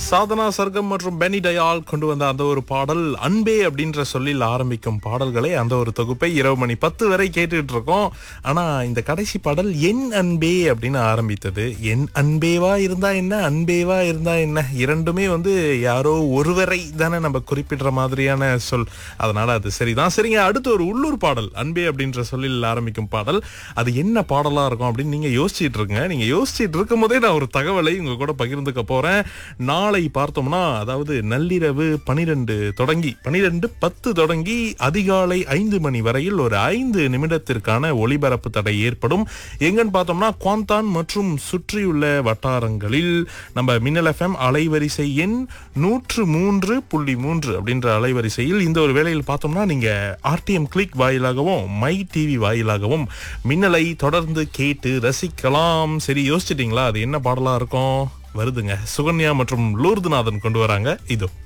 சாதனா சர்க்கம் மற்றும் பெனி டயால் கொண்டு வந்த அந்த ஒரு பாடல் அன்பே அப்படின்ற சொல்லில் ஆரம்பிக்கும் பாடல்களை அந்த ஒரு தொகுப்பை இரவு மணி பத்து வரை கேட்டுட்டு இருக்கோம் ஆனா இந்த கடைசி பாடல் என் அன்பே அப்படின்னு ஆரம்பித்தது என் அன்பேவா இருந்தா என்ன அன்பேவா இருந்தா என்ன இரண்டுமே வந்து யாரோ ஒருவரை தானே நம்ம குறிப்பிடுற மாதிரியான சொல் அதனால அது சரிதான் சரிங்க அடுத்து ஒரு உள்ளூர் பாடல் அன்பே அப்படின்ற சொல்லில் ஆரம்பிக்கும் பாடல் அது என்ன பாடலா இருக்கும் அப்படின்னு நீங்க யோசிச்சிட்டு இருங்க நீங்க யோசிச்சிட்டு இருக்கும் போதே நான் ஒரு தகவலை உங்க கூட பகிர்ந்துக்க போறேன் நாளை பார்த்தோம்னா அதாவது நள்ளிரவு பனிரெண்டு தொடங்கி பனிரெண்டு பத்து தொடங்கி அதிகாலை ஐந்து மணி வரையில் ஒரு ஐந்து நிமிடத்திற்கான ஒளிபரப்பு தடை ஏற்படும் எங்கன்னு பார்த்தோம்னா குவாந்தான் மற்றும் சுற்றியுள்ள வட்டாரங்களில் நம்ம மின்னல் எஃப்எம் அலைவரிசை எண் நூற்று மூன்று புள்ளி மூன்று அப்படின்ற அலைவரிசையில் இந்த ஒரு வேளையில் பார்த்தோம்னா நீங்க ஆர்டிஎம் கிளிக் வாயிலாகவும் மை டிவி வாயிலாகவும் மின்னலை தொடர்ந்து கேட்டு ரசிக்கலாம் சரி யோசிச்சிட்டீங்களா அது என்ன பாடலா இருக்கும் வருதுங்க சுகன்யா மற்றும் லூர்துநாதன் கொண்டு வராங்க இதோ